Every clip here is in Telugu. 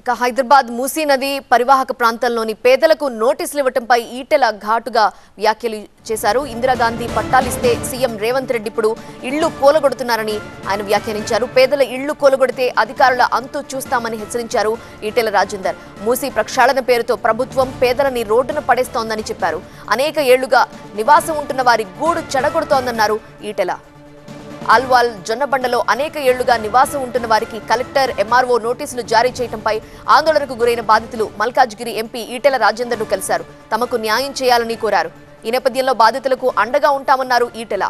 ఇక హైదరాబాద్ మూసీ నది పరివాహక ప్రాంతంలోని పేదలకు నోటీసులు ఇవ్వటంపై ఈటెల ఘాటుగా వ్యాఖ్యలు చేశారు ఇందిరాగాంధీ పట్టాలిస్తే సీఎం రేవంత్ రెడ్డి ఇప్పుడు ఇళ్లు కూలగొడుతున్నారని ఆయన వ్యాఖ్యానించారు పేదల ఇళ్లు కూలగొడితే అధికారుల అంతు చూస్తామని హెచ్చరించారు ఈటెల రాజేందర్ మూసీ ప్రక్షాళన పేరుతో ప్రభుత్వం పేదలని రోడ్డున పడేస్తోందని చెప్పారు అనేక ఏళ్లుగా నివాసం ఉంటున్న వారి గూడు చెడగొడుతోందన్నారు ఈటెల ఆల్వాల్ జొన్నబండలో అనేక ఏళ్లుగా నివాసం ఉంటున్న వారికి కలెక్టర్ ఎంఆర్ఓ నోటీసులు జారీ చేయడంపై ఆందోళనకు గురైన బాధితులు మల్కాజ్గిరి ఎంపీ ఈటెల రాజేందర్ను కలిశారు తమకు న్యాయం చేయాలని కోరారు ఈ నేపథ్యంలో బాధితులకు అండగా ఉంటామన్నారు ఈటెల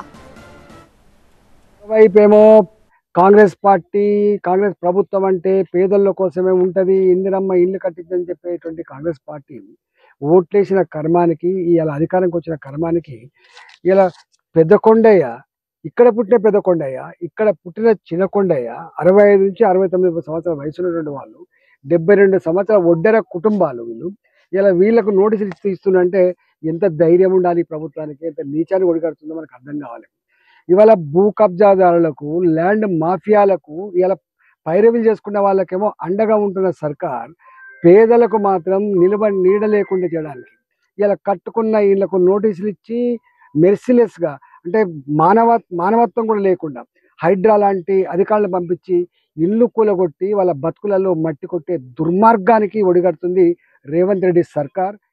వైపేమో కాంగ్రెస్ పార్టీ కాంగ్రెస్ ప్రభుత్వం అంటే పేదల కోసమే ఉంటది ఇందిరమ్మ ఇల్లు కట్టిందని చెప్పేటువంటి కాంగ్రెస్ పార్టీ ఓట్లేసిన కర్మానికి ఇలా అధికారంకి వచ్చిన కర్మానికి ఇలా పెద్ద కొండయ్య ఇక్కడ పుట్టిన పెద్ద కొండయ్య ఇక్కడ పుట్టిన చిన్న కొండయ్య అరవై ఐదు నుంచి అరవై తొమ్మిది సంవత్సరాల వయసు ఉన్నటువంటి వాళ్ళు డెబ్బై రెండు సంవత్సరాల ఒడ్డెర కుటుంబాలు వీళ్ళు ఇలా వీళ్ళకు నోటీసులు ఇస్తూ ఇస్తుందంటే ఎంత ధైర్యం ఉండాలి ఈ ప్రభుత్వానికి ఎంత నీచాన్ని ఒడిగడుతుందో మనకు అర్థం కావాలి ఇవాళ భూ కబ్జాదారులకు ల్యాండ్ మాఫియాలకు ఇలా పైరవీలు చేసుకున్న వాళ్ళకేమో అండగా ఉంటున్న సర్కార్ పేదలకు మాత్రం నిలబ నీడ లేకుండా చేయడానికి ఇలా కట్టుకున్న వీళ్ళకు నోటీసులు ఇచ్చి మెర్సిలెస్ గా అంటే మానవ మానవత్వం కూడా లేకుండా హైడ్రా లాంటి అధికారులను పంపించి ఇల్లు కూలగొట్టి వాళ్ళ బతుకులలో మట్టి కొట్టే దుర్మార్గానికి ఒడిగడుతుంది రేవంత్ రెడ్డి సర్కార్